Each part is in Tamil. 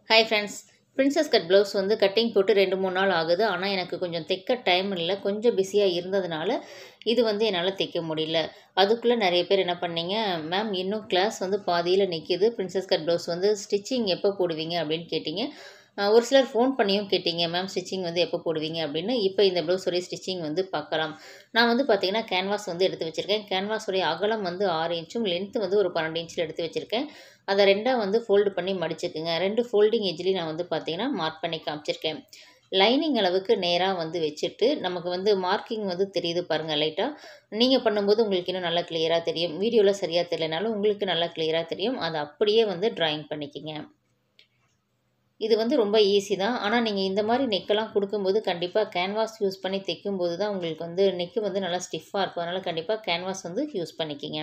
hi friends princess cut blouse வந்து கட்டிங் போட்டு ரெண்டு மூணு நாள் ஆகுது ஆனால் எனக்கு கொஞ்சம் தைக்க டைம் இல்லை கொஞ்சம் பிஸியாக இருந்ததுனால இது வந்து என்னால் தைக்க முடியல அதுக்குள்ளே நிறைய பேர் என்ன பண்ணீங்க மேம் இன்னும் கிளாஸ் வந்து பாதியில் நிற்கிது பிரின்சஸ் கட் ப்ளவுஸ் வந்து ஸ்டிச்சிங் எப்போ போடுவீங்க அப்படின்னு கேட்டிங்க அஹ் ஒரு சிலர் ஃபோன் பண்ணியும் கேட்டிங்க மேம் ஸ்டிச்சிங் வந்து எப்போ போடுவீங்க அப்படின்னு இப்போ இந்த ப்ளவுஸோடைய ஸ்டிச்சிங் வந்து பார்க்கலாம் நான் வந்து பார்த்தீங்கன்னா கேன்வாஸ் வந்து எடுத்து வச்சுருக்கேன் கேன்வாஸோடைய அகலம் வந்து ஆறு இன்ச்சும் லென்த்து வந்து ஒரு பன்னெண்டு இன்ச்சில் எடுத்து வச்சுருக்கேன் அதை ரெண்டாக வந்து ஃபோல்டு பண்ணி மடிச்சுக்குங்க ரெண்டு ஃபோல்டிங் எஜ்லேயும் நான் வந்து பார்த்தீங்கன்னா மார்க் பண்ணி காமிச்சிருக்கேன் லைனிங் அளவுக்கு நேராக வந்து வச்சுட்டு நமக்கு வந்து மார்க்கிங் வந்து தெரியுது பாருங்கள் லைட்டாக நீங்கள் பண்ணும்போது உங்களுக்கு இன்னும் நல்லா கிளியராக தெரியும் வீடியோவில் சரியாக தெரியலனாலும் உங்களுக்கு நல்லா கிளியராக தெரியும் அதை அப்படியே வந்து ட்ராயிங் பண்ணிக்கிங்க இது வந்து ரொம்ப ஈஸி தான் ஆனால் நீங்கள் இந்த மாதிரி நெக்கெல்லாம் கொடுக்கும்போது கண்டிப்பாக கேன்வாஸ் யூஸ் பண்ணி தைக்கும்போது தான் உங்களுக்கு வந்து நெக்கு வந்து நல்லா ஸ்டிஃபாக இருக்கும் அதனால் கண்டிப்பாக கேன்வாஸ் வந்து யூஸ் பண்ணிக்கிங்க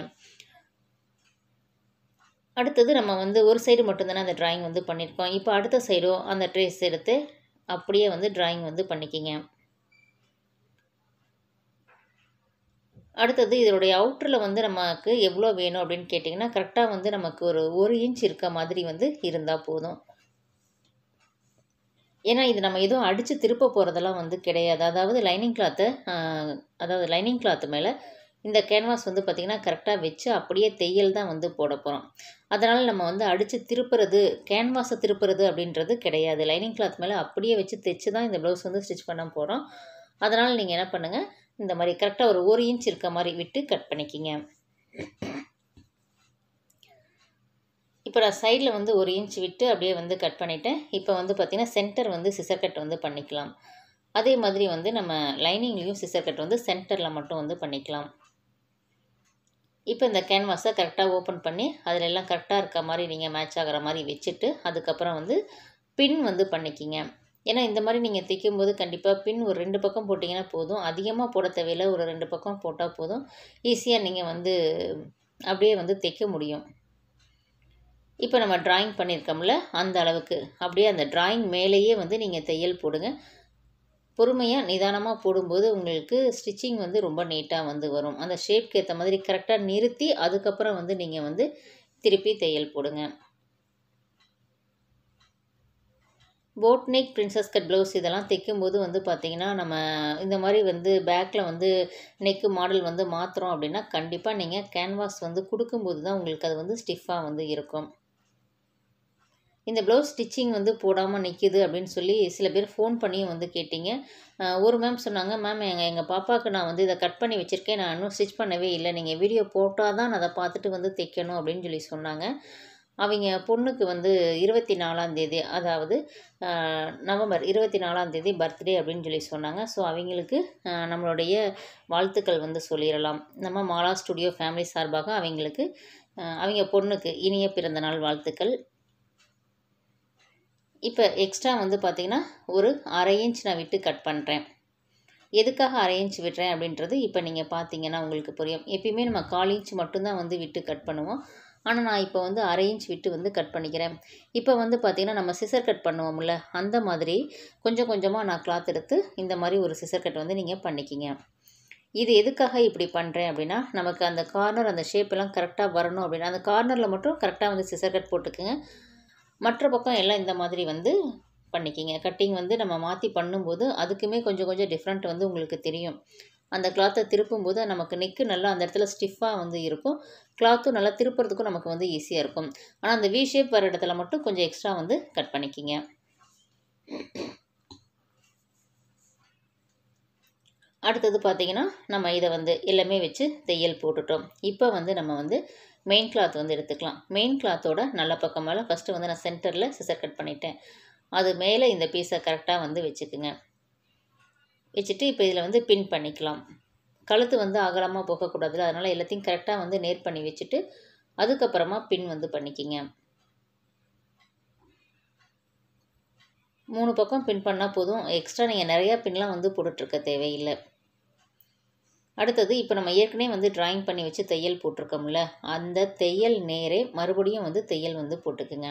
அடுத்தது நம்ம வந்து ஒரு சைடு மட்டும்தானே அந்த டிராயிங் வந்து பண்ணியிருக்கோம் இப்போ அடுத்த சைடும் அந்த ட்ரேஸ் எடுத்து அப்படியே வந்து டிராயிங் வந்து பண்ணிக்கிங்க அடுத்தது இதனுடைய அவுட்டரில் வந்து நமக்கு எவ்வளோ வேணும் அப்படின்னு கேட்டிங்கன்னா கரெக்டாக வந்து நமக்கு ஒரு ஒரு இன்ச் இருக்க மாதிரி வந்து இருந்தால் போதும் ஏன்னா இது நம்ம எதுவும் அடித்து திருப்ப போகிறதெல்லாம் வந்து கிடையாது அதாவது லைனிங் கிளாத்தை அதாவது லைனிங் கிளாத்து மேலே இந்த கேன்வாஸ் வந்து பார்த்திங்கன்னா கரெக்டாக வச்சு அப்படியே தையல் தான் வந்து போட போகிறோம் அதனால் நம்ம வந்து அடித்து திருப்புறது கேன்வாஸை திருப்புறது அப்படின்றது கிடையாது லைனிங் கிளாத் மேலே அப்படியே வச்சு தைச்சு தான் இந்த ப்ளவுஸ் வந்து ஸ்டிச் பண்ண போகிறோம் அதனால் நீங்கள் என்ன பண்ணுங்கள் இந்த மாதிரி கரெக்டாக ஒரு ஒரு இன்ச் இருக்க மாதிரி விட்டு கட் பண்ணிக்கிங்க இப்போ நான் சைடில் வந்து ஒரு இன்ச் விட்டு அப்படியே வந்து கட் பண்ணிவிட்டேன் இப்போ வந்து பார்த்திங்கன்னா சென்டர் வந்து சிசர் கட் வந்து பண்ணிக்கலாம் அதே மாதிரி வந்து நம்ம லைனிங்லேயும் சிசர் கட் வந்து சென்டரில் மட்டும் வந்து பண்ணிக்கலாம் இப்போ இந்த கேன்வாஸை கரெக்டாக ஓப்பன் பண்ணி அதில் எல்லாம் கரெக்டாக இருக்க மாதிரி நீங்கள் மேட்ச் ஆகிற மாதிரி வச்சுட்டு அதுக்கப்புறம் வந்து பின் வந்து பண்ணிக்கிங்க ஏன்னா இந்த மாதிரி நீங்கள் தைக்கும்போது கண்டிப்பாக பின் ஒரு ரெண்டு பக்கம் போட்டிங்கன்னா போதும் அதிகமாக போட தேவையில்லை ஒரு ரெண்டு பக்கம் போட்டால் போதும் ஈஸியாக நீங்கள் வந்து அப்படியே வந்து தைக்க முடியும் இப்போ நம்ம ட்ராயிங் பண்ணியிருக்கோம்ல அந்த அளவுக்கு அப்படியே அந்த ட்ராயிங் மேலேயே வந்து நீங்கள் தையல் போடுங்க பொறுமையாக நிதானமாக போடும்போது உங்களுக்கு ஸ்டிச்சிங் வந்து ரொம்ப நீட்டாக வந்து வரும் அந்த ஷேப்க்கு ஏற்ற மாதிரி கரெக்டாக நிறுத்தி அதுக்கப்புறம் வந்து நீங்கள் வந்து திருப்பி தையல் போடுங்க boat neck princess cut blouse இதெல்லாம் தைக்கும்போது வந்து பார்த்திங்கன்னா நம்ம இந்த மாதிரி வந்து பேக்கில் வந்து நெக்கு மாடல் வந்து மாற்றுறோம் அப்படின்னா கண்டிப்பாக நீங்கள் கேன்வாஸ் வந்து கொடுக்கும்போது தான் உங்களுக்கு அது வந்து ஸ்டிஃபாக வந்து இருக்கும் இந்த ப்ளவுஸ் ஸ்டிச்சிங் வந்து போடாமல் நிற்கிது அப்படின்னு சொல்லி சில பேர் ஃபோன் பண்ணியும் வந்து கேட்டிங்க ஒரு மேம் சொன்னாங்க மேம் எங்கள் எங்கள் பாப்பாவுக்கு நான் வந்து இதை கட் பண்ணி வச்சுருக்கேன் நான் இன்னும் ஸ்டிச் பண்ணவே இல்லை நீங்கள் வீடியோ போட்டால் தான் நான் அதை பார்த்துட்டு வந்து தைக்கணும் அப்படின்னு சொல்லி சொன்னாங்க அவங்க பொண்ணுக்கு வந்து இருபத்தி நாலாந்தேதி அதாவது நவம்பர் இருபத்தி நாலாந்தேதி பர்த்டே அப்படின்னு சொல்லி சொன்னாங்க ஸோ அவங்களுக்கு நம்மளுடைய வாழ்த்துக்கள் வந்து சொல்லிடலாம் நம்ம மாலா ஸ்டுடியோ ஃபேமிலி சார்பாக அவங்களுக்கு அவங்க பொண்ணுக்கு இனிய பிறந்தநாள் வாழ்த்துக்கள் இப்போ எக்ஸ்ட்ரா வந்து பார்த்திங்கன்னா ஒரு அரை இன்ச் நான் விட்டு கட் பண்ணுறேன் எதுக்காக அரை இன்ச் விட்டுறேன் அப்படின்றது இப்போ நீங்கள் பார்த்தீங்கன்னா உங்களுக்கு புரியும் எப்பயுமே நம்ம கால் இன்ச் மட்டும்தான் வந்து விட்டு கட் பண்ணுவோம் ஆனால் நான் இப்போ வந்து அரை இன்ச் விட்டு வந்து கட் பண்ணிக்கிறேன் இப்போ வந்து பார்த்திங்கன்னா நம்ம சிசர் கட் பண்ணுவோம்ல அந்த மாதிரி கொஞ்சம் கொஞ்சமாக நான் கிளாத் எடுத்து இந்த மாதிரி ஒரு சிசர் கட் வந்து நீங்கள் பண்ணிக்கிங்க இது எதுக்காக இப்படி பண்ணுறேன் அப்படின்னா நமக்கு அந்த கார்னர் அந்த ஷேப்பெல்லாம் கரெக்டாக வரணும் அப்படின்னா அந்த கார்னரில் மட்டும் கரெக்டாக வந்து சிசர் கட் போட்டுக்குங்க மற்ற பக்கம் எல்லாம் இந்த மாதிரி வந்து பண்ணிக்கிங்க கட்டிங் வந்து நம்ம மாற்றி பண்ணும்போது அதுக்குமே கொஞ்சம் கொஞ்சம் டிஃப்ரெண்ட் வந்து உங்களுக்கு தெரியும் அந்த கிளாத்தை திருப்பும்போது நமக்கு நெக்கு நல்லா அந்த இடத்துல ஸ்டிஃபாக வந்து இருக்கும் கிளாத்தும் நல்லா திருப்புறதுக்கும் நமக்கு வந்து ஈஸியாக இருக்கும் ஆனால் அந்த வி ஷேப் வர இடத்துல மட்டும் கொஞ்சம் எக்ஸ்ட்ரா வந்து கட் பண்ணிக்கிங்க அடுத்தது பார்த்திங்கன்னா நம்ம இதை வந்து எல்லாமே வச்சு தையல் போட்டுட்டோம் இப்போ வந்து நம்ம வந்து மெயின் கிளாத் வந்து எடுத்துக்கலாம் மெயின் கிளாத்தோட நல்ல பக்கம் மேலே ஃபஸ்ட்டு வந்து நான் சென்டரில் சிசர் கட் பண்ணிட்டேன் அது மேலே இந்த பீஸை கரெக்டாக வந்து வச்சுக்குங்க வச்சுட்டு இப்போ இதில் வந்து பின் பண்ணிக்கலாம் கழுத்து வந்து அகலமாக போகக்கூடாதுல அதனால் எல்லாத்தையும் கரெக்டாக வந்து நேர் பண்ணி வச்சுட்டு அதுக்கப்புறமா பின் வந்து பண்ணிக்கிங்க மூணு பக்கம் பின் பண்ணால் போதும் எக்ஸ்ட்ரா நீங்கள் நிறையா பின்லாம் வந்து போட்டுட்ருக்க தேவையில்லை அடுத்தது இப்போ நம்ம ஏற்கனவே வந்து ட்ராயிங் பண்ணி வச்சு தையல் போட்டிருக்கோம்ல அந்த தையல் நேரே மறுபடியும் வந்து தையல் வந்து போட்டுக்குங்க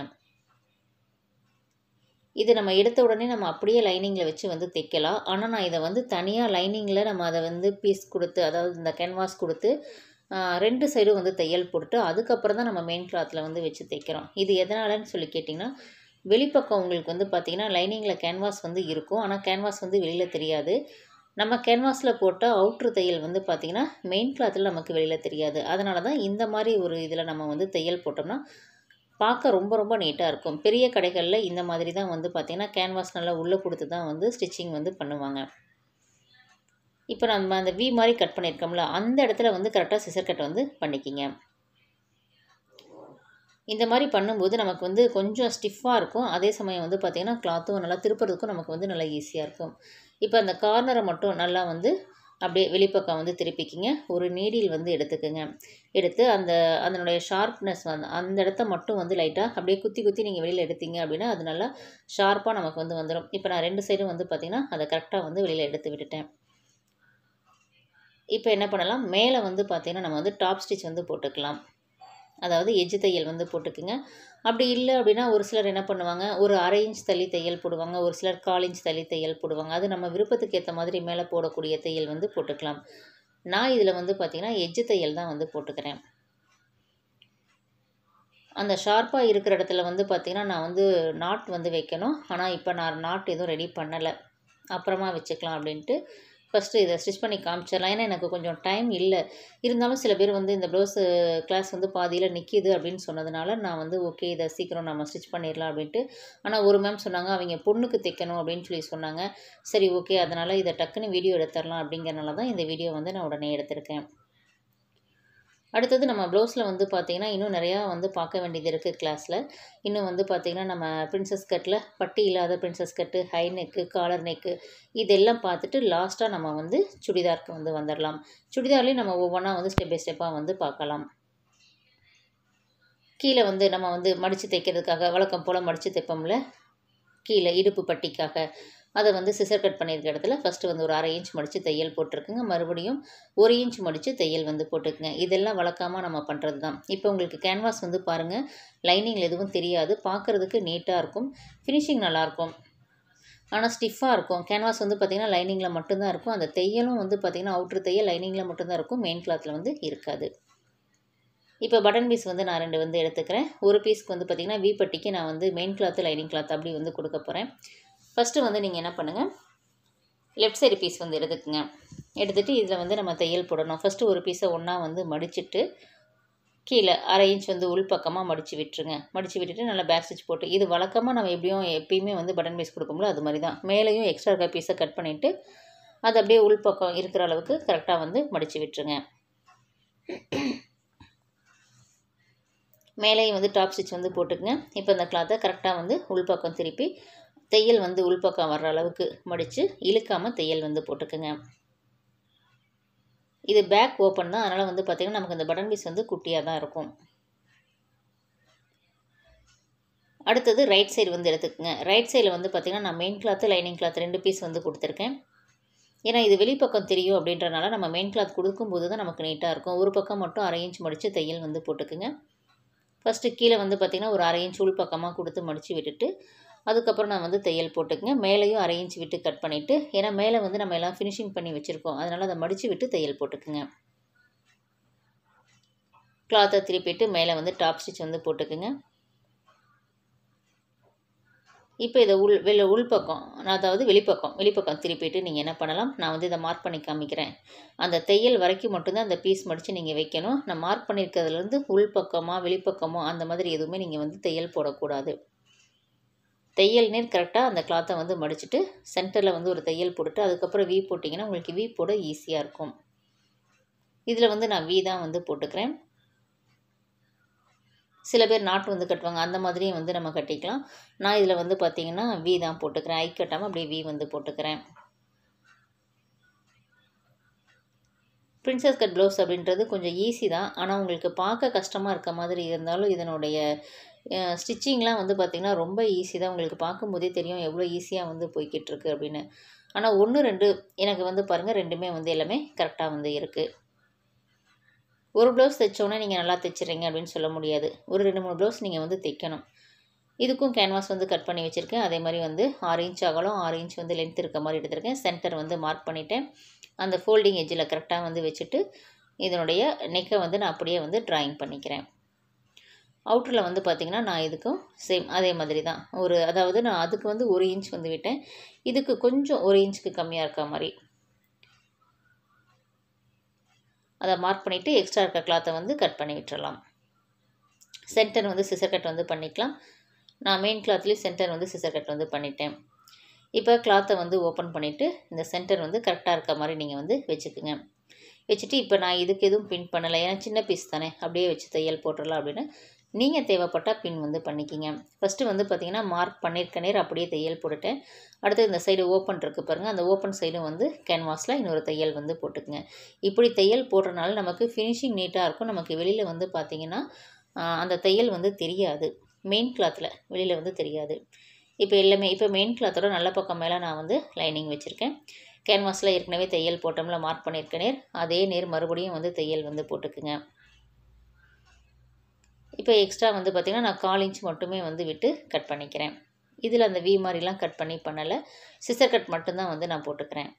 இது நம்ம எடுத்த உடனே நம்ம அப்படியே லைனிங்கில் வச்சு வந்து தைக்கலாம் ஆனால் நான் இதை வந்து தனியாக லைனிங்கில் நம்ம அதை வந்து பீஸ் கொடுத்து அதாவது இந்த கேன்வாஸ் கொடுத்து ரெண்டு சைடும் வந்து தையல் போட்டுட்டு அதுக்கப்புறம் தான் நம்ம மெயின் கிளாத்தில் வந்து வச்சு தைக்கிறோம் இது எதனாலன்னு சொல்லி கேட்டிங்கன்னா வெளிப்பக்கம் உங்களுக்கு வந்து பார்த்திங்கன்னா லைனிங்கில் கேன்வாஸ் வந்து இருக்கும் ஆனால் கேன்வாஸ் வந்து வெளியில் தெரியாது நம்ம கேன்வாஸில் போட்ட அவுட்ரு தையல் வந்து பார்த்திங்கன்னா மெயின் கிளாத்தில் நமக்கு வெளியில் தெரியாது அதனால தான் இந்த மாதிரி ஒரு இதில் நம்ம வந்து தையல் போட்டோம்னா பார்க்க ரொம்ப ரொம்ப நீட்டாக இருக்கும் பெரிய கடைகளில் இந்த மாதிரி தான் வந்து பார்த்திங்கன்னா கேன்வாஸ் நல்லா உள்ளே கொடுத்து தான் வந்து ஸ்டிச்சிங் வந்து பண்ணுவாங்க இப்போ நம்ம அந்த வி மாதிரி கட் பண்ணியிருக்கோம்ல அந்த இடத்துல வந்து கரெக்டாக சிசர் கட் வந்து பண்ணிக்கிங்க இந்த மாதிரி பண்ணும்போது நமக்கு வந்து கொஞ்சம் ஸ்டிஃபாக இருக்கும் அதே சமயம் வந்து பார்த்திங்கன்னா கிளாத்தும் நல்லா திருப்புறதுக்கும் நமக்கு வந்து நல்லா ஈஸியாக இருக்கும் இப்போ அந்த கார்னரை மட்டும் நல்லா வந்து அப்படியே வெளிப்பக்கம் வந்து திருப்பிக்கிங்க ஒரு நீடில் வந்து எடுத்துக்கோங்க எடுத்து அந்த அதனுடைய ஷார்ப்னஸ் வந்து அந்த இடத்த மட்டும் வந்து லைட்டாக அப்படியே குத்தி குத்தி நீங்கள் வெளியில் எடுத்தீங்க அப்படின்னா அது நல்லா ஷார்ப்பாக நமக்கு வந்து வந்துடும் இப்போ நான் ரெண்டு சைடும் வந்து பார்த்திங்கன்னா அதை கரெக்டாக வந்து வெளியில் எடுத்து விட்டுட்டேன் இப்போ என்ன பண்ணலாம் மேலே வந்து பார்த்திங்கன்னா நம்ம வந்து டாப் ஸ்டிச் வந்து போட்டுக்கலாம் அதாவது எஜ்ஜு தையல் வந்து போட்டுக்குங்க அப்படி இல்லை அப்படின்னா ஒரு சிலர் என்ன பண்ணுவாங்க ஒரு அரை இன்ச் தள்ளி தையல் போடுவாங்க ஒரு சிலர் கால் இன்ச் தள்ளி தையல் போடுவாங்க அது நம்ம விருப்பத்துக்கு ஏற்ற மாதிரி மேலே போடக்கூடிய தையல் வந்து போட்டுக்கலாம் நான் இதில் வந்து பார்த்திங்கன்னா எஜ்ஜு தையல் தான் வந்து போட்டுக்கிறேன் அந்த ஷார்ப்பாக இருக்கிற இடத்துல வந்து பார்த்திங்கன்னா நான் வந்து நாட் வந்து வைக்கணும் ஆனால் இப்போ நான் நாட் எதுவும் ரெடி பண்ணலை அப்புறமா வச்சுக்கலாம் அப்படின்ட்டு ஃபஸ்ட்டு இதை ஸ்டிச் பண்ணி காமிச்சிடலாம் ஏன்னா எனக்கு கொஞ்சம் டைம் இல்லை இருந்தாலும் சில பேர் வந்து இந்த ப்ளவுஸு கிளாஸ் வந்து பாதியில் நிற்கிது அப்படின்னு சொன்னதுனால நான் வந்து ஓகே இதை சீக்கிரம் நம்ம ஸ்டிச் பண்ணிடலாம் அப்படின்ட்டு ஆனால் ஒரு மேம் சொன்னாங்க அவங்க பொண்ணுக்கு தைக்கணும் அப்படின்னு சொல்லி சொன்னாங்க சரி ஓகே அதனால் இதை டக்குன்னு வீடியோ எடுத்துடலாம் அப்படிங்கிறனால தான் இந்த வீடியோ வந்து நான் உடனே எடுத்திருக்கேன் அடுத்தது நம்ம ப்ளவுஸில் வந்து பார்த்திங்கன்னா இன்னும் நிறையா வந்து பார்க்க வேண்டியது இருக்குது கிளாஸில் இன்னும் வந்து பார்த்திங்கன்னா நம்ம பிரின்சஸ் கட்டில் பட்டி இல்லாத princess cut high neck collar neck இதெல்லாம் பார்த்துட்டு லாஸ்ட்டாக நம்ம வந்து சுடிதாருக்கு வந்து வந்துடலாம் சுடிதார்லேயும் நம்ம ஒவ்வொன்றா வந்து ஸ்டெப் பை ஸ்டெப்பாக வந்து பார்க்கலாம் கீழே வந்து நம்ம வந்து மடித்து தைக்கிறதுக்காக வழக்கம் போல் மடித்து தைப்போம்ல கீழே இடுப்பு பட்டிக்காக அதை வந்து சிசர் கட் பண்ணியிருக்க இடத்துல ஃபஸ்ட்டு வந்து ஒரு அரை இன்ச் மடித்து தையல் போட்டிருக்குங்க மறுபடியும் ஒரு இன்ச் மடித்து தையல் வந்து போட்டுக்குங்க இதெல்லாம் வழக்கமாக நம்ம பண்ணுறது தான் இப்போ உங்களுக்கு கேன்வாஸ் வந்து பாருங்கள் லைனிங்கில் எதுவும் தெரியாது பார்க்குறதுக்கு நீட்டாக இருக்கும் ஃபினிஷிங் நல்லாயிருக்கும் ஆனால் ஸ்டிஃபாக இருக்கும் கேன்வாஸ் வந்து பார்த்திங்கன்னா லைனிங்கில் மட்டும்தான் இருக்கும் அந்த தையலும் வந்து பார்த்திங்கன்னா அவுட்ரு தையல் லைனிங்கில் மட்டும்தான் இருக்கும் மெயின் கிளாத்தில் வந்து இருக்காது இப்போ பட்டன் பீஸ் வந்து நான் ரெண்டு வந்து எடுத்துக்கிறேன் ஒரு பீஸ்க்கு வந்து பார்த்திங்கன்னா வி பட்டிக்கு நான் வந்து மெயின் கிளாத்து லைனிங் கிளாத் அப்படி வந்து கொடுக்க போகிறேன் ஃபஸ்ட்டு வந்து நீங்கள் என்ன பண்ணுங்கள் லெஃப்ட் சைடு பீஸ் வந்து எடுத்துக்கோங்க எடுத்துகிட்டு இதில் வந்து நம்ம தையல் போடணும் ஃபஸ்ட்டு ஒரு பீஸை ஒன்றா வந்து மடிச்சிட்டு கீழே அரை இன்ச் வந்து உள் பக்கமாக மடித்து விட்டுருங்க மடித்து விட்டுட்டு நல்லா பேக் ஸ்டிச் போட்டு இது வழக்கமாக நம்ம எப்படியும் எப்பயுமே வந்து பட்டன் பீஸ் கொடுக்கும்போது அது மாதிரி தான் மேலேயும் எக்ஸ்ட்ரா இருக்க பீஸை கட் பண்ணிவிட்டு அது அப்படியே உள் பக்கம் இருக்கிற அளவுக்கு கரெக்டாக வந்து மடித்து விட்டுருங்க மேலேயும் வந்து டாப் ஸ்டிச் வந்து போட்டுக்குங்க இப்போ இந்த கிளாத்தை கரெக்டாக வந்து உள்பக்கம் திருப்பி தையல் வந்து உள்பக்கம் வர்ற அளவுக்கு மடித்து இழுக்காமல் தையல் வந்து போட்டுக்குங்க இது பேக் ஓப்பன் தான் அதனால் வந்து பார்த்திங்கன்னா நமக்கு இந்த பட்டன் பீஸ் வந்து குட்டியாக தான் இருக்கும் அடுத்தது ரைட் சைடு வந்து எடுத்துக்கோங்க ரைட் சைடில் வந்து பார்த்திங்கன்னா நான் மெயின் கிளாத்து லைனிங் கிளாத் ரெண்டு பீஸ் வந்து கொடுத்துருக்கேன் ஏன்னா இது வெளிப்பக்கம் தெரியும் அப்படின்றனால நம்ம மெயின் கிளாத் கொடுக்கும்போது தான் நமக்கு நீட்டாக இருக்கும் ஒரு பக்கம் மட்டும் அரை இன்ச் மடித்து தையல் வந்து போட்டுக்குங்க ஃபஸ்ட்டு கீழே வந்து பார்த்திங்கன்னா ஒரு அரை இன்ச் உள் பக்கமாக கொடுத்து மடித்து விட்டுட்டு அதுக்கப்புறம் நான் வந்து தையல் போட்டுக்குங்க மேலேயும் அரை இன்ச் விட்டு கட் பண்ணிவிட்டு ஏன்னா மேலே வந்து நம்ம எல்லாம் ஃபினிஷிங் பண்ணி வச்சுருக்கோம் அதனால் அதை மடித்து விட்டு தையல் போட்டுக்குங்க கிளாத்தை திருப்பிட்டு மேலே வந்து டாப் ஸ்டிச் வந்து போட்டுக்குங்க இப்போ இதை உள் வெளி உள்பக்கம் அதாவது வெளிப்பக்கம் வெளிப்பக்கம் திருப்பிட்டு நீங்கள் என்ன பண்ணலாம் நான் வந்து இதை மார்க் பண்ணி காமிக்கிறேன் அந்த தையல் வரைக்கும் மட்டும்தான் அந்த பீஸ் மடித்து நீங்கள் வைக்கணும் நான் மார்க் பண்ணியிருக்கிறதுலேருந்து உள்பக்கமாக வெளிப்பக்கமோ அந்த மாதிரி எதுவுமே நீங்கள் வந்து தையல் போடக்கூடாது தையல் நேர் கரெக்டாக அந்த கிளாத்தை வந்து மடிச்சுட்டு சென்டரில் வந்து ஒரு தையல் போட்டுட்டு அதுக்கப்புறம் வீ போட்டிங்கன்னா உங்களுக்கு வீ போட ஈஸியாக இருக்கும் இதில் வந்து நான் வீ தான் வந்து போட்டுக்கிறேன் சில பேர் நாட்டு வந்து கட்டுவாங்க அந்த மாதிரியும் வந்து நம்ம கட்டிக்கலாம் நான் இதில் வந்து பார்த்திங்கன்னா வி தான் போட்டுக்கிறேன் ஐ கட்டாமல் அப்படியே வி வந்து போட்டுக்கிறேன் பிரின்சஸ் கட் ப்ளவுஸ் அப்படின்றது கொஞ்சம் ஈஸி தான் ஆனால் உங்களுக்கு பார்க்க கஷ்டமாக இருக்க மாதிரி இருந்தாலும் இதனுடைய ஸ்டிச்சிங்லாம் வந்து பார்த்திங்கன்னா ரொம்ப ஈஸி தான் உங்களுக்கு பார்க்கும்போதே தெரியும் எவ்வளோ ஈஸியாக வந்து போய்கிட்டு இருக்கு அப்படின்னு ஆனால் ஒன்று ரெண்டு எனக்கு வந்து பாருங்கள் ரெண்டுமே வந்து எல்லாமே கரெக்டாக வந்து இருக்குது ஒரு ப்ளவுஸ் தைச்சோன்னே நீங்கள் நல்லா தைச்சிட்றீங்க அப்படின்னு சொல்ல முடியாது ஒரு ரெண்டு மூணு ப்ளவுஸ் நீங்கள் வந்து தைக்கணும் இதுக்கும் கேன்வாஸ் வந்து கட் பண்ணி வச்சுருக்கேன் அதே மாதிரி வந்து ஆறு இன்ச் அகலம் ஆறு இன்ச் வந்து லென்த் இருக்க மாதிரி எடுத்திருக்கேன் சென்டர் வந்து மார்க் பண்ணிவிட்டேன் அந்த ஃபோல்டிங் எஜ்ஜில் கரெக்டாக வந்து வச்சுட்டு இதனுடைய நெக்கை வந்து நான் அப்படியே வந்து ட்ராயிங் பண்ணிக்கிறேன் அவுட்டரில் வந்து பார்த்திங்கன்னா நான் இதுக்கும் சேம் அதே மாதிரி தான் ஒரு அதாவது நான் அதுக்கு வந்து ஒரு இன்ச் வந்து விட்டேன் இதுக்கு கொஞ்சம் ஒரு இன்ச்சுக்கு கம்மியாக இருக்க மாதிரி அதை மார்க் பண்ணிவிட்டு எக்ஸ்ட்ரா இருக்க கிளாத்தை வந்து கட் பண்ணி விட்டுறலாம் சென்டர் வந்து சிசர் கட் வந்து பண்ணிக்கலாம் நான் மெயின் கிளாத்லேயும் சென்டர் வந்து சிசர் கட் வந்து பண்ணிட்டேன் இப்போ கிளாத்தை வந்து ஓப்பன் பண்ணிவிட்டு இந்த சென்டர் வந்து கரெக்டாக இருக்க மாதிரி நீங்கள் வந்து வச்சுக்குங்க வச்சுட்டு இப்போ நான் இதுக்கு எதுவும் பின் பண்ணலை ஏன்னா சின்ன பீஸ் தானே அப்படியே வச்சு தையல் போட்டுடலாம் அப்படின்னு நீங்கள் தேவைப்பட்டால் பின் வந்து பண்ணிக்கிங்க ஃபஸ்ட்டு வந்து பார்த்திங்கன்னா மார்க் பண்ணியிருக்க நேர் அப்படியே தையல் போட்டுட்டேன் அடுத்து இந்த சைடு ஓப்பன் இருக்குது பாருங்கள் அந்த ஓப்பன் சைடும் வந்து கேன்வாஸில் இன்னொரு தையல் வந்து போட்டுக்குங்க இப்படி தையல் போடுறனால நமக்கு ஃபினிஷிங் நீட்டாக இருக்கும் நமக்கு வெளியில் வந்து பார்த்திங்கன்னா அந்த தையல் வந்து தெரியாது மெயின் கிளாத்தில் வெளியில் வந்து தெரியாது இப்போ எல்லாமே இப்போ மெயின் கிளாத்தோட நல்ல பக்கம் மேலே நான் வந்து லைனிங் வச்சுருக்கேன் கேன்வாஸில் ஏற்கனவே தையல் போட்டோம்ல மார்க் பண்ணியிருக்க நேர் அதே நேர் மறுபடியும் வந்து தையல் வந்து போட்டுக்குங்க இப்போ எக்ஸ்ட்ரா வந்து பார்த்திங்கன்னா நான் கால் இன்ச் மட்டுமே வந்து விட்டு கட் பண்ணிக்கிறேன் இதில் அந்த வி மாதிரிலாம் கட் பண்ணி பண்ணலை சிசர் கட் மட்டும்தான் வந்து நான் போட்டுக்கிறேன்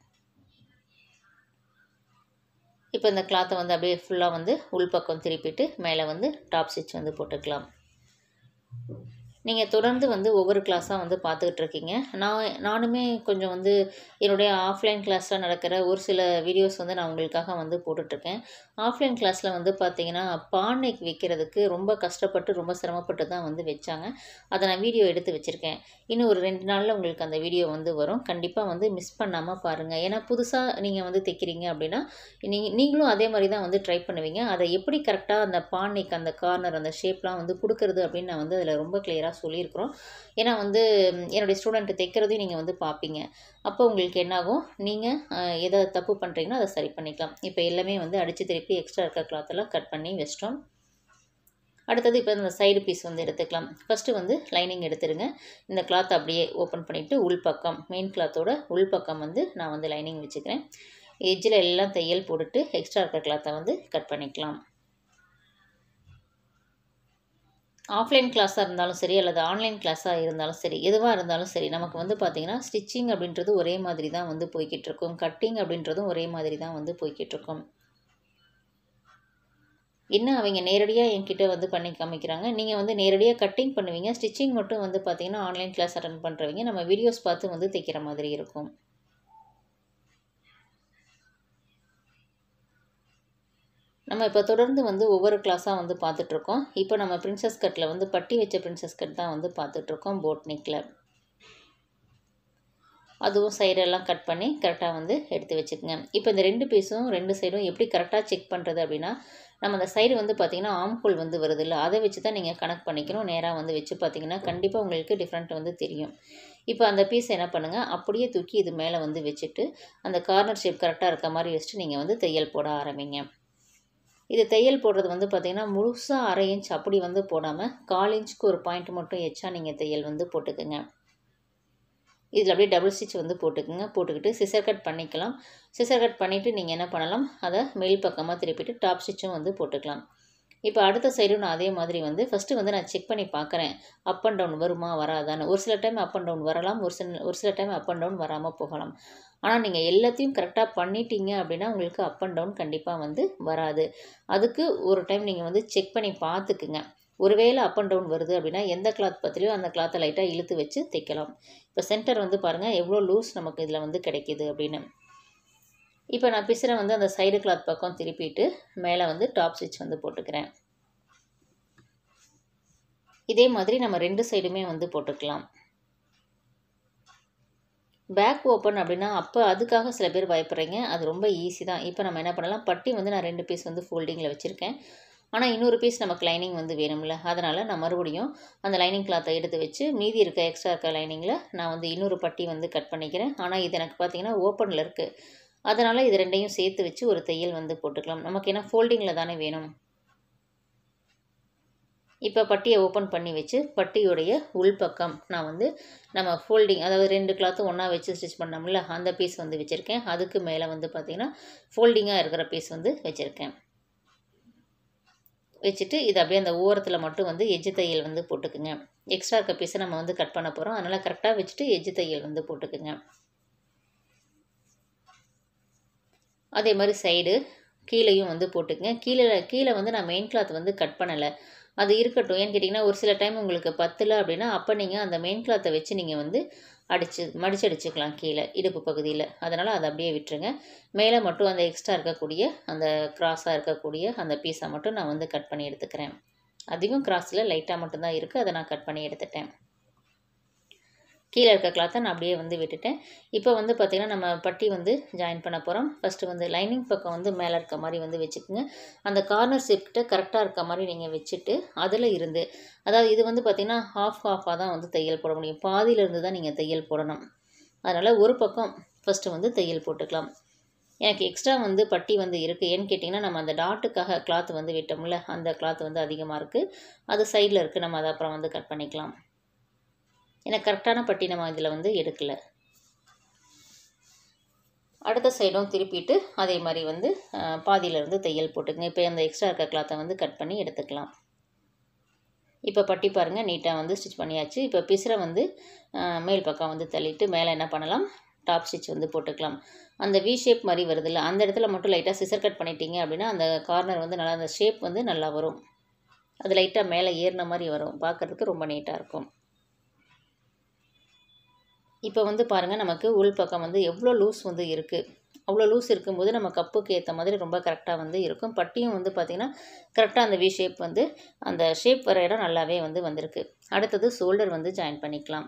இப்போ இந்த கிளாத்தை வந்து அப்படியே ஃபுல்லாக வந்து உள்பக்கம் திருப்பிட்டு மேலே வந்து டாப் ஸ்டிச் வந்து போட்டுக்கலாம் நீங்கள் தொடர்ந்து வந்து ஒவ்வொரு கிளாஸாக வந்து பார்த்துக்கிட்டு இருக்கீங்க நான் நானுமே கொஞ்சம் வந்து என்னுடைய ஆஃப்லைன் கிளாஸில் நடக்கிற ஒரு சில வீடியோஸ் வந்து நான் உங்களுக்காக வந்து போட்டுட்ருக்கேன் ஆஃப்லைன் கிளாஸில் வந்து பார்த்தீங்கன்னா பானைக்கு வைக்கிறதுக்கு ரொம்ப கஷ்டப்பட்டு ரொம்ப சிரமப்பட்டு தான் வந்து வச்சாங்க அதை நான் வீடியோ எடுத்து வச்சுருக்கேன் இன்னும் ஒரு ரெண்டு நாளில் உங்களுக்கு அந்த வீடியோ வந்து வரும் கண்டிப்பாக வந்து மிஸ் பண்ணாமல் பாருங்கள் ஏன்னா புதுசாக நீங்கள் வந்து தைக்கிறீங்க அப்படின்னா நீங்கள் நீங்களும் அதே மாதிரி தான் வந்து ட்ரை பண்ணுவீங்க அதை எப்படி கரெக்டாக அந்த பானைக்கு அந்த கார்னர் அந்த ஷேப்லாம் வந்து கொடுக்குறது அப்படின்னு நான் வந்து அதில் ரொம்ப கிளியராக சொல்லியிருக்கிறோம் ஏன்னா வந்து என்னுடைய ஸ்டூடெண்ட்டு தைக்கிறதையும் நீங்கள் வந்து பார்ப்பீங்க அப்போ உங்களுக்கு என்னாகும் நீங்கள் எதை தப்பு பண்ணுறீங்களோ அதை சரி பண்ணிக்கலாம் இப்போ எல்லாமே வந்து அடித்து திருப்பி எக்ஸ்ட்ரா இருக்க கிளாத்தெல்லாம் கட் பண்ணி வச்சிட்டோம் அடுத்தது இப்போ இந்த சைடு பீஸ் வந்து எடுத்துக்கலாம் ஃபஸ்ட்டு வந்து லைனிங் எடுத்துருங்க இந்த கிளாத் அப்படியே ஓப்பன் பண்ணிவிட்டு உள்பக்கம் மெயின் கிளாத்தோட உள்பக்கம் வந்து நான் வந்து லைனிங் வச்சுக்கிறேன் எஜ்ஜில் எல்லாம் தையல் போட்டுட்டு எக்ஸ்ட்ரா இருக்க கிளாத்தை வந்து கட் பண்ணிக்கலாம் ஆஃப்லைன் கிளாஸாக இருந்தாலும் சரி அல்லது ஆன்லைன் கிளாஸாக இருந்தாலும் சரி எதுவாக இருந்தாலும் சரி நமக்கு வந்து பார்த்திங்கன்னா ஸ்டிச்சிங் அப்படின்றது ஒரே மாதிரி தான் வந்து போய்கிட்டு இருக்கும் கட்டிங் அப்படின்றதும் ஒரே மாதிரி தான் வந்து போய்கிட்டு இருக்கும் என்ன அவங்க நேரடியாக என்கிட்ட வந்து பண்ணி காமிக்கிறாங்க நீங்கள் வந்து நேரடியாக கட்டிங் பண்ணுவீங்க ஸ்டிச்சிங் மட்டும் வந்து பார்த்திங்கன்னா ஆன்லைன் கிளாஸ் அட்டன் பண்ணுறவங்க நம்ம வீடியோஸ் பார்த்து வந்து தைக்கிற மாதிரி இருக்கும் நம்ம இப்போ தொடர்ந்து வந்து ஒவ்வொரு கிளாஸாக வந்து பார்த்துட்ருக்கோம் இப்போ நம்ம பிரின்சஸ் கட்டில் வந்து பட்டி வச்ச பிரின்சஸ் கட் தான் வந்து பார்த்துட்ருக்கோம் போட் நெக்கில் அதுவும் சைடெல்லாம் கட் பண்ணி கரெக்டாக வந்து எடுத்து வச்சுக்கோங்க இப்போ இந்த ரெண்டு பீஸும் ரெண்டு சைடும் எப்படி கரெக்டாக செக் பண்ணுறது அப்படின்னா நம்ம அந்த சைடு வந்து பார்த்திங்கன்னா ஆம்ஹோல் வந்து வருது இல்லை அதை வச்சு தான் நீங்கள் கனெக்ட் பண்ணிக்கணும் நேராக வந்து வச்சு பார்த்தீங்கன்னா கண்டிப்பாக உங்களுக்கு டிஃப்ரெண்ட் வந்து தெரியும் இப்போ அந்த பீஸ் என்ன பண்ணுங்கள் அப்படியே தூக்கி இது மேலே வந்து வச்சுட்டு அந்த கார்னர் ஷேப் கரெக்டாக இருக்க மாதிரி வச்சுட்டு நீங்கள் வந்து தையல் போட ஆரம்பிங்க இது தையல் போடுறது வந்து பார்த்திங்கன்னா முழுசாக அரை இன்ச் அப்படி வந்து போடாமல் கால் இன்ச்சுக்கு ஒரு பாயிண்ட் மட்டும் எச்சா நீங்கள் தையல் வந்து போட்டுக்குங்க இதில் அப்படியே டபுள் ஸ்டிச் வந்து போட்டுக்குங்க போட்டுக்கிட்டு சிசர் கட் பண்ணிக்கலாம் சிசர் கட் பண்ணிவிட்டு நீங்கள் என்ன பண்ணலாம் அதை மேல் பக்கமாக திருப்பிட்டு டாப் ஸ்டிச்சும் வந்து போட்டுக்கலாம் இப்போ அடுத்த சைடும் நான் அதே மாதிரி வந்து ஃபஸ்ட்டு வந்து நான் செக் பண்ணி பார்க்குறேன் அப் அண்ட் டவுன் வருமா வராதான்னு ஒரு சில டைம் அப் அண்ட் டவுன் வரலாம் ஒரு சில ஒரு சில டைம் அப் அண்ட் டவுன் வராமல் போகலாம் ஆனால் நீங்கள் எல்லாத்தையும் கரெக்டாக பண்ணிட்டீங்க அப்படின்னா உங்களுக்கு அப் அண்ட் டவுன் கண்டிப்பாக வந்து வராது அதுக்கு ஒரு டைம் நீங்கள் வந்து செக் பண்ணி பார்த்துக்குங்க ஒருவேளை அப் அண்ட் டவுன் வருது அப்படின்னா எந்த கிளாத் பற்றிலையோ அந்த கிளாத்தை லைட்டாக இழுத்து வச்சு தைக்கலாம் இப்போ சென்டர் வந்து பாருங்கள் எவ்வளோ லூஸ் நமக்கு இதில் வந்து கிடைக்கிது அப்படின்னு இப்போ நான் பிசுரை வந்து அந்த சைடு கிளாத் பக்கம் திருப்பிட்டு மேலே வந்து டாப் ஸ்டிச் வந்து போட்டுக்கிறேன் இதே மாதிரி நம்ம ரெண்டு சைடுமே வந்து போட்டுக்கலாம் பேக் ஓப்பன் அப்படின்னா அப்போ அதுக்காக சில பேர் பயப்படுறீங்க அது ரொம்ப ஈஸி தான் இப்போ நம்ம என்ன பண்ணலாம் பட்டி வந்து நான் ரெண்டு பீஸ் வந்து ஃபோல்டிங்கில் வச்சுருக்கேன் ஆனால் இன்னொரு பீஸ் நமக்கு லைனிங் வந்து வேணும்ல அதனால் நான் மறுபடியும் அந்த லைனிங் கிளாத்தை எடுத்து வச்சு மீதி இருக்க எக்ஸ்ட்ரா இருக்க லைனிங்கில் நான் வந்து இன்னொரு பட்டி வந்து கட் பண்ணிக்கிறேன் ஆனால் இது எனக்கு பார்த்தீங்கன்னா ஓப்பனில் இருக்குது அதனால் இது ரெண்டையும் சேர்த்து வச்சு ஒரு தையல் வந்து போட்டுக்கலாம் நமக்கு ஏன்னா ஃபோல்டிங்கில் தானே வேணும் இப்போ பட்டியை ஓப்பன் பண்ணி வச்சு பட்டியுடைய உள்பக்கம் நான் வந்து நம்ம ஃபோல்டிங் அதாவது ரெண்டு கிளாத்தும் ஒன்றா வச்சு ஸ்டிச் பண்ணோம்ல அந்த பீஸ் வந்து வச்சுருக்கேன் அதுக்கு மேலே வந்து பார்த்திங்கன்னா ஃபோல்டிங்காக இருக்கிற பீஸ் வந்து வச்சுருக்கேன் வச்சுட்டு இது அப்படியே அந்த ஓரத்தில் மட்டும் வந்து எஜ்ஜு தையல் வந்து போட்டுக்குங்க எக்ஸ்ட்ரா இருக்க பீஸை நம்ம வந்து கட் பண்ண போகிறோம் அதனால் கரெக்டாக வச்சுட்டு எஜ்ஜு தையல் வந்து போட்டுக்குங்க அதே மாதிரி சைடு கீழேயும் வந்து போட்டுக்குங்க கீழே கீழே வந்து நான் மெயின் கிளாத் வந்து கட் பண்ணலை அது இருக்கட்டும் ஏன்னு கேட்டிங்கன்னா ஒரு சில டைம் உங்களுக்கு பத்தல அப்படின்னா அப்போ நீங்கள் அந்த மெயின் கிளாத்தை வச்சு நீங்கள் வந்து அடிச்சு மடிச்சு அடிச்சுக்கலாம் கீழே இடுப்பு பகுதியில் அதனால் அதை அப்படியே விட்டுருங்க மேலே மட்டும் அந்த எக்ஸ்ட்ரா இருக்கக்கூடிய அந்த கிராஸாக இருக்கக்கூடிய அந்த பீஸை மட்டும் நான் வந்து கட் பண்ணி எடுத்துக்கிறேன் அதிகம் கிராஸில் லைட்டாக மட்டும்தான் இருக்குது அதை நான் கட் பண்ணி எடுத்துட்டேன் கீழே இருக்க கிளாத்தை நான் அப்படியே வந்து விட்டுட்டேன் இப்போ வந்து பார்த்திங்கன்னா நம்ம பட்டி வந்து ஜாயின் பண்ண போகிறோம் ஃபஸ்ட்டு வந்து லைனிங் பக்கம் வந்து மேலே இருக்க மாதிரி வந்து வச்சுக்கோங்க அந்த கார்னர் ஷேப்கிட்ட கரெக்டாக இருக்க மாதிரி நீங்கள் வச்சுட்டு அதில் இருந்து அதாவது இது வந்து பார்த்திங்கன்னா ஹாஃப் ஹாஃபாக தான் வந்து தையல் போட முடியும் பாதியிலேருந்து தான் நீங்கள் தையல் போடணும் அதனால் ஒரு பக்கம் ஃபஸ்ட்டு வந்து தையல் போட்டுக்கலாம் எனக்கு எக்ஸ்ட்ரா வந்து பட்டி வந்து இருக்குது ஏன்னு கேட்டிங்கன்னா நம்ம அந்த டாட்டுக்காக கிளாத் வந்து விட்டோம்ல அந்த கிளாத் வந்து அதிகமாக இருக்குது அது சைடில் இருக்குது நம்ம அதை அப்புறம் வந்து கட் பண்ணிக்கலாம் எனக்கு கரெக்டான பட்டி நம்ம இதில் வந்து எடுக்கலை அடுத்த சைடும் திருப்பிட்டு அதே மாதிரி வந்து பாதியிலேருந்து தையல் போட்டுக்கங்க இப்போ அந்த எக்ஸ்ட்ரா இருக்க கிளாத்தை வந்து கட் பண்ணி எடுத்துக்கலாம் இப்போ பட்டி பாருங்கள் நீட்டாக வந்து ஸ்டிச் பண்ணியாச்சு இப்போ பிசுரை வந்து மேல் பக்கம் வந்து தள்ளிட்டு மேலே என்ன பண்ணலாம் டாப் ஸ்டிச் வந்து போட்டுக்கலாம் அந்த வி ஷேப் மாதிரி வருதுல்ல அந்த இடத்துல மட்டும் லைட்டாக சிசர் கட் பண்ணிட்டீங்க அப்படின்னா அந்த கார்னர் வந்து நல்லா அந்த ஷேப் வந்து நல்லா வரும் அது லைட்டாக மேலே ஏறின மாதிரி வரும் பார்க்குறதுக்கு ரொம்ப நீட்டாக இருக்கும் இப்போ வந்து பாருங்கள் நமக்கு உள் பக்கம் வந்து எவ்வளோ லூஸ் வந்து இருக்குது அவ்வளோ லூஸ் இருக்கும்போது நம்ம கப்புக்கு ஏற்ற மாதிரி ரொம்ப கரெக்டாக வந்து இருக்கும் பட்டியும் வந்து பார்த்திங்கன்னா கரெக்டாக அந்த வி ஷேப் வந்து அந்த ஷேப் வர இடம் நல்லாவே வந்து வந்திருக்கு அடுத்தது ஷோல்டர் வந்து ஜாயின் பண்ணிக்கலாம்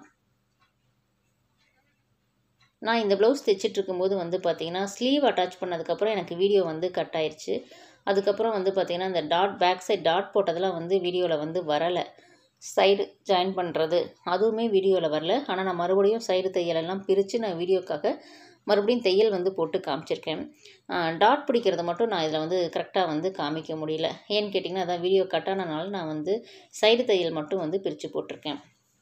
நான் இந்த ப்ளவுஸ் தைச்சிட்டு இருக்கும்போது வந்து பார்த்திங்கன்னா ஸ்லீவ் அட்டாச் பண்ணதுக்கப்புறம் எனக்கு வீடியோ வந்து கட் ஆயிடுச்சு அதுக்கப்புறம் வந்து பார்த்திங்கன்னா இந்த டாட் பேக் சைட் டாட் போட்டதெல்லாம் வந்து வீடியோவில் வந்து வரலை சைடு ஜாயின் பண்ணுறது அதுவுமே வீடியோவில் வரல ஆனால் நான் மறுபடியும் சைடு தையலெல்லாம் பிரித்து நான் வீடியோக்காக மறுபடியும் தையல் வந்து போட்டு காமிச்சிருக்கேன் டாட் பிடிக்கிறத மட்டும் நான் இதில் வந்து கரெக்டாக வந்து காமிக்க முடியல ஏன்னு கேட்டிங்கன்னா அதான் வீடியோ கட்டானனால நான் வந்து சைடு தையல் மட்டும் வந்து பிரித்து போட்டிருக்கேன்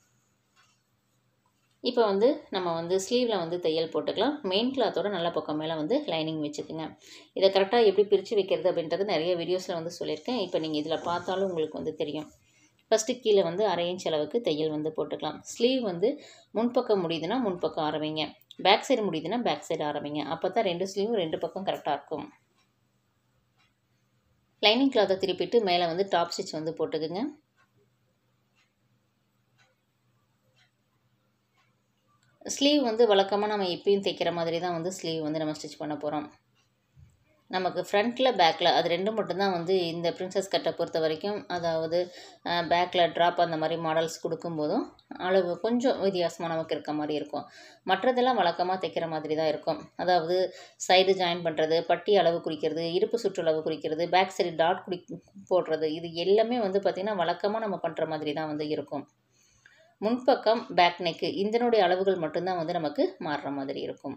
இப்போ வந்து நம்ம வந்து ஸ்லீவில் வந்து தையல் போட்டுக்கலாம் மெயின் கிளாத்தோட நல்ல பக்கம் மேலே வந்து லைனிங் வச்சுக்கோங்க இதை கரெக்டாக எப்படி பிரித்து வைக்கிறது அப்படின்றது நிறைய வீடியோஸில் வந்து சொல்லியிருக்கேன் இப்போ நீங்கள் இதில் பார்த்தாலும் உங்களுக்கு வந்து தெரியும் ஃபஸ்ட்டு கீழே வந்து அரை இன்ச் அளவுக்கு தையல் வந்து போட்டுக்கலாம் ஸ்லீவ் வந்து முன்பக்கம் முடியுதுன்னா முன்பக்கம் ஆரம்பிங்க பேக் சைடு முடியுதுன்னா பேக் சைடு ஆரம்பிங்க அப்போ தான் ரெண்டு ஸ்லீவும் ரெண்டு பக்கம் கரெக்டாக இருக்கும் லைனிங் கிளாத்தை திருப்பிட்டு மேலே வந்து டாப் ஸ்டிச் வந்து போட்டுக்குங்க ஸ்லீவ் வந்து வழக்கமாக நம்ம எப்பயும் தைக்கிற மாதிரி தான் வந்து ஸ்லீவ் வந்து நம்ம ஸ்டிச் பண்ண போகிறோம் நமக்கு ஃப்ரண்ட்டில் பேக்கில் அது ரெண்டும் மட்டும்தான் வந்து இந்த பிரின்சஸ் கட்டை பொறுத்த வரைக்கும் அதாவது பேக்கில் ட்ராப் அந்த மாதிரி மாடல்ஸ் கொடுக்கும்போதும் அளவு கொஞ்சம் வித்தியாசமாக நமக்கு இருக்க மாதிரி இருக்கும் மற்றதெல்லாம் வழக்கமாக தைக்கிற மாதிரி தான் இருக்கும் அதாவது சைடு ஜாயின் பண்ணுறது பட்டி அளவு குறிக்கிறது இடுப்பு சுற்றளவு குறிக்கிறது பேக் சைடு டாட் குடி போடுறது இது எல்லாமே வந்து பார்த்திங்கன்னா வழக்கமாக நம்ம பண்ணுற மாதிரி தான் வந்து இருக்கும் முன்பக்கம் பேக் நெக்கு இதனுடைய அளவுகள் மட்டும்தான் வந்து நமக்கு மாறுற மாதிரி இருக்கும்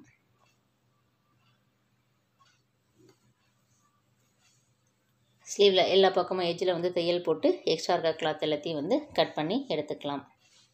ஸ்லீவில் எல்லா பக்கமும் எஜ்ஜில் வந்து தையல் போட்டு எக்ஸ்ட்ரா இருக்க கிளாத் எல்லாத்தையும் வந்து கட் பண்ணி எடுத்துக்கலாம்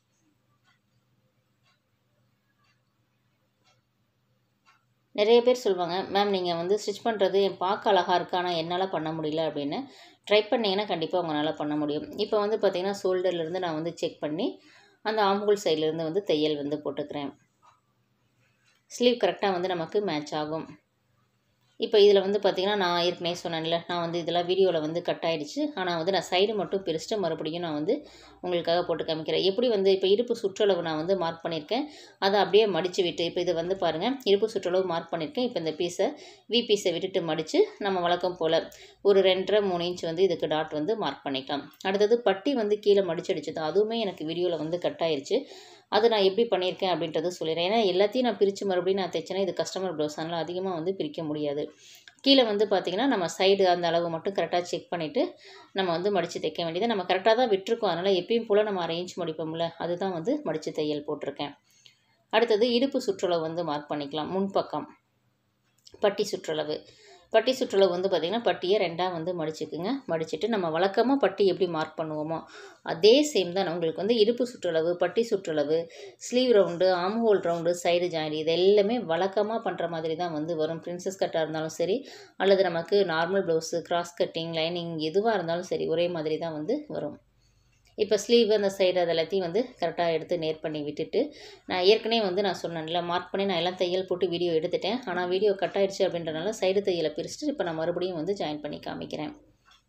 நிறைய பேர் சொல்லுவாங்க மேம் நீங்கள் வந்து ஸ்டிச் பண்ணுறது என் பார்க்க அழகாக இருக்கு ஆனால் என்னால் பண்ண முடியல அப்படின்னு ட்ரை பண்ணிங்கன்னா கண்டிப்பாக உங்களால் பண்ண முடியும் இப்போ வந்து பார்த்திங்கன்னா ஷோல்டர்லேருந்து நான் வந்து செக் பண்ணி அந்த ஆம்புல் சைட்லேருந்து வந்து தையல் வந்து போட்டுக்கிறேன் ஸ்லீவ் கரெக்டாக வந்து நமக்கு மேட்ச் ஆகும் இப்போ இதில் வந்து பார்த்திங்கன்னா நான் ஏற்கனவே சொன்னேன்ல நான் வந்து இதெல்லாம் வீடியோவில் வந்து கட் ஆகிடுச்சு ஆனால் வந்து நான் சைடு மட்டும் பிரிச்சுட்டு மறுபடியும் நான் வந்து உங்களுக்காக போட்டு காமிக்கிறேன் எப்படி வந்து இப்போ இடுப்பு சுற்றளவு நான் வந்து மார்க் பண்ணியிருக்கேன் அதை அப்படியே மடித்து விட்டு இப்போ இது வந்து பாருங்கள் இடுப்பு சுற்றளவு மார்க் பண்ணியிருக்கேன் இப்போ இந்த பீஸை வி பீஸை விட்டுட்டு மடித்து நம்ம வழக்கம் போல் ஒரு ரெண்டரை மூணு இன்ச் வந்து இதுக்கு டாட் வந்து மார்க் பண்ணிக்கலாம் அடுத்தது பட்டி வந்து கீழே மடிச்சு அடிச்சது அதுவுமே எனக்கு வீடியோவில் வந்து கட் ஆயிடுச்சு அது நான் எப்படி பண்ணியிருக்கேன் அப்படின்றது சொல்லிடுறேன் ஏன்னா எல்லாத்தையும் நான் பிரித்து மறுபடியும் நான் தைச்சேன்னா இது கஸ்டமர் ப்ளவுஸ் அதனால் அதிகமாக வந்து பிரிக்க முடியாது கீழே வந்து பார்த்திங்கன்னா நம்ம சைடு அந்த அளவு மட்டும் கரெக்டாக செக் பண்ணிவிட்டு நம்ம வந்து மடித்து தைக்க வேண்டியது நம்ம கரெக்டாக தான் விட்டுருக்கோம் அதனால் எப்பயும் போல் நம்ம அரேஞ்ச் மடிப்போம்ல அதுதான் வந்து மடித்து தையல் போட்டிருக்கேன் அடுத்தது இடுப்பு சுற்றளவு வந்து மார்க் பண்ணிக்கலாம் முன்பக்கம் பட்டி சுற்றளவு பட்டி சுற்றளவு வந்து பார்த்திங்கன்னா பட்டியை ரெண்டாக வந்து மடிச்சுக்குங்க மடிச்சுட்டு நம்ம வழக்கமாக பட்டி எப்படி மார்க் பண்ணுவோமோ அதே சேம் தான் உங்களுக்கு வந்து இடுப்பு சுற்றளவு பட்டி சுற்றளவு sleeve round arm hole round side join இது எல்லாமே வழக்கமாக பண்ணுற மாதிரி தான் வந்து வரும் பிரின்சஸ் கட்டாக இருந்தாலும் சரி அல்லது நமக்கு normal blouse cross cutting lining எதுவாக இருந்தாலும் சரி ஒரே மாதிரி தான் வந்து வரும் இப்போ ஸ்லீவ் அந்த சைடு அது எல்லாத்தையும் வந்து கரெக்டாக எடுத்து நேர் பண்ணி விட்டுட்டு நான் ஏற்கனவே வந்து நான் சொன்னேன்ல மார்க் பண்ணி நான் எல்லாம் தையல் போட்டு வீடியோ எடுத்துட்டேன் ஆனால் வீடியோ கட் ஆயிடுச்சு அப்படின்றனால சைடு தையலை பிரிச்சுட்டு இப்போ நான் மறுபடியும் வந்து ஜாயின் பண்ணி காமிக்கிறேன்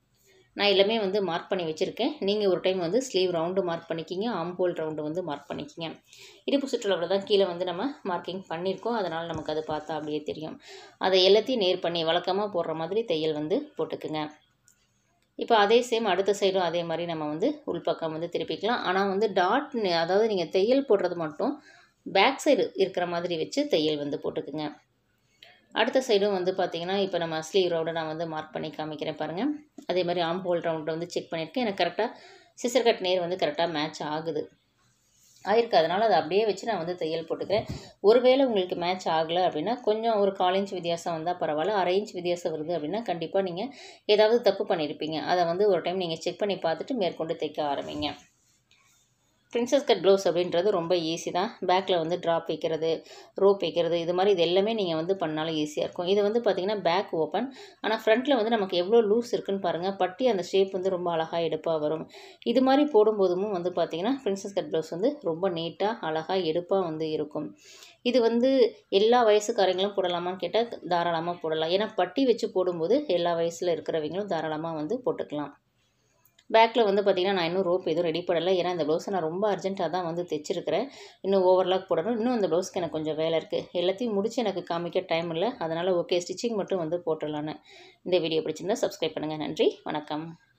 நான் எல்லாமே வந்து மார்க் பண்ணி வச்சுருக்கேன் நீங்கள் ஒரு டைம் வந்து ஸ்லீவ் ரவுண்டு மார்க் பண்ணிக்கிங்க ஆம் ஹோல் ரவுண்டு வந்து மார்க் பண்ணிக்கிங்க இடுப்பு சுற்றளவில் தான் கீழே வந்து நம்ம மார்க்கிங் பண்ணியிருக்கோம் அதனால் நமக்கு அது பார்த்தா அப்படியே தெரியும் அதை எல்லாத்தையும் நேர் பண்ணி வழக்கமாக போடுற மாதிரி தையல் வந்து போட்டுக்குங்க இப்போ அதே சேம் அடுத்த சைடும் அதே மாதிரி நம்ம வந்து உள்பக்கம் வந்து திருப்பிக்கலாம் ஆனால் வந்து டாட் அதாவது நீங்கள் தையல் போடுறது மட்டும் பேக் சைடு இருக்கிற மாதிரி வச்சு தையல் வந்து போட்டுக்குங்க அடுத்த சைடும் வந்து பார்த்திங்கன்னா இப்போ நம்ம ஸ்லீவ் ரவுண்டை நான் வந்து மார்க் பண்ணி காமிக்கிறேன் பாருங்கள் அதே மாதிரி ஆம் ஹோல் ரவுண்டை வந்து செக் பண்ணியிருக்கேன் எனக்கு கரெக்டாக சிசர் கட் நேர் வந்து கரெக்டாக மேட்ச் ஆகுது ஆயிருக்கு அதனால் அதை அப்படியே வச்சு நான் வந்து தையல் போட்டுக்கிறேன் ஒருவேளை உங்களுக்கு மேட்ச் ஆகலை அப்படின்னா கொஞ்சம் ஒரு கால் இன்ச் வித்தியாசம் வந்தால் பரவாயில்ல அரை இன்ச் வித்தியாசம் வருது அப்படின்னா கண்டிப்பாக நீங்கள் ஏதாவது தப்பு பண்ணியிருப்பீங்க அதை வந்து ஒரு டைம் நீங்கள் செக் பண்ணி பார்த்துட்டு மேற்கொண்டு தைக்க ஆரம்பிங்க பிரின்சஸ் கட் ப்ளவுஸ் அப்படின்றது ரொம்ப ஈஸி தான் பேக்கில் வந்து ட்ராப் வைக்கிறது ரோப் வைக்கிறது இது மாதிரி இது எல்லாமே நீங்கள் வந்து பண்ணாலும் ஈஸியாக இருக்கும் இது வந்து பார்த்திங்கன்னா பேக் ஓப்பன் ஆனால் ஃப்ரண்ட்டில் வந்து நமக்கு எவ்வளோ லூஸ் இருக்குன்னு பாருங்கள் பட்டி அந்த ஷேப் வந்து ரொம்ப அழகாக எடுப்பாக வரும் இது மாதிரி போடும்போதும் வந்து பார்த்திங்கன்னா பிரின்சஸ் கட் ப்ளவுஸ் வந்து ரொம்ப நீட்டாக அழகாக எடுப்பாக வந்து இருக்கும் இது வந்து எல்லா வயசுக்காரங்களும் போடலாமான்னு கேட்டால் தாராளமாக போடலாம் ஏன்னா பட்டி வச்சு போடும்போது எல்லா வயசில் இருக்கிறவங்களும் தாராளமாக வந்து போட்டுக்கலாம் பேக்கில் வந்து பார்த்திங்கன்னா நான் இன்னும் ரோப் எதுவும் ரெடி பண்ணலை ஏன்னா இந்த ப்ளவுஸை நான் ரொம்ப அர்ஜென்ட்டாக தான் வந்து தைச்சிருக்கிறேன் இன்னும் ஓவர்லாக் போடணும் இன்னும் இந்த ப்ளவுஸ்க்கு எனக்கு கொஞ்சம் வேலை இருக்குது எல்லாத்தையும் முடிச்சு எனக்கு காமிக்க டைம் இல்லை அதனால் ஓகே ஸ்டிச்சிங் மட்டும் வந்து போட்டுடலான்னு இந்த வீடியோ பிடிச்சிருந்தா சப்ஸ்கிரைப் பண்ணுங்கள் நன்றி வணக்கம்